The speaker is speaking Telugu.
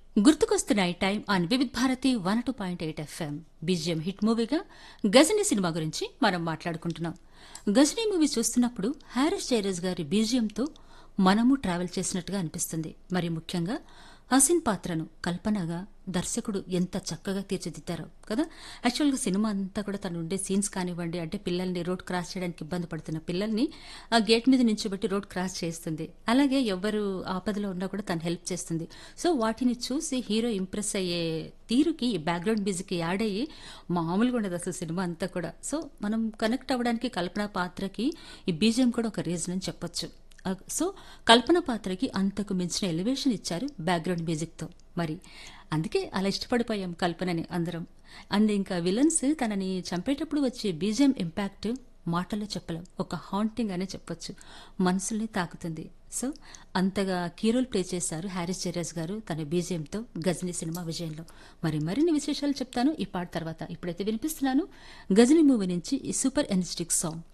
గుర్తుకొస్తున్నాయి time on Vividh Bharati one two point eight FM BGM hit మూవీగా గజనీ సినిమా గురించి మనం మాట్లాడుకుంటున్నాం గజనీ మూవీ చూస్తున్నప్పుడు హారిస్ జయరాజ్ గారి బీజిఎంతో మనము ట్రావెల్ చేసినట్టుగా అనిపిస్తుంది మరి ముఖ్యంగా హసిన్ పాత్రను కల్పనగా దర్శకుడు ఎంత చక్కగా తీర్చిదిద్దారో కదా యాక్చువల్గా సినిమా అంతా కూడా తను ఉండే సీన్స్ కానివ్వండి అంటే పిల్లల్ని రోడ్ క్రాస్ చేయడానికి ఇబ్బంది పడుతున్న పిల్లల్ని ఆ గేట్ మీద నుంచోబెట్టి రోడ్ క్రాస్ చేస్తుంది అలాగే ఎవరు ఆపదలో ఉన్నా కూడా తను హెల్ప్ చేస్తుంది సో వాటిని చూసి హీరో ఇంప్రెస్ అయ్యే తీరుకి ఈ బ్యాక్గ్రౌండ్ మ్యూజిక్ యాడ్ అయ్యి మామూలుగా ఉండదు అసలు సినిమా అంతా కూడా సో మనం కనెక్ట్ అవ్వడానికి కల్పన పాత్రకి ఈ బీజియం కూడా ఒక రీజన్ అని చెప్పొచ్చు ఆ, సో కల్పన పాత్రకి అంతకు మించిన ఎలివేషన్ ఇచ్చారు బ్యాక్గ్రౌండ్ మ్యూజిక్తో మరి అందుకే అలా ఇష్టపడిపోయాం కల్పనని అందరం అండ్ ఇంకా విలన్స్ తనని చంపేటప్పుడు వచ్చే బీజియం ఇంపాక్ట్ మాటల్లో చెప్పలేం ఒక హాంటింగ్ అనే చెప్పొచ్చు మనసుల్ని తాకుతుంది సో అంతగా కీ రోల్ ప్లే చేశారు హ్యారిస్ జెరాజ్ గారు తన బీజియంతో గజనీ సినిమా విజయంలో మరి మరిన్ని విశేషాలు చెప్తాను ఈ పాట తర్వాత ఇప్పుడైతే వినిపిస్తున్నాను గజనీ మూవీ నుంచి ఈ సూపర్ ఎనర్జెటిక్ సాంగ్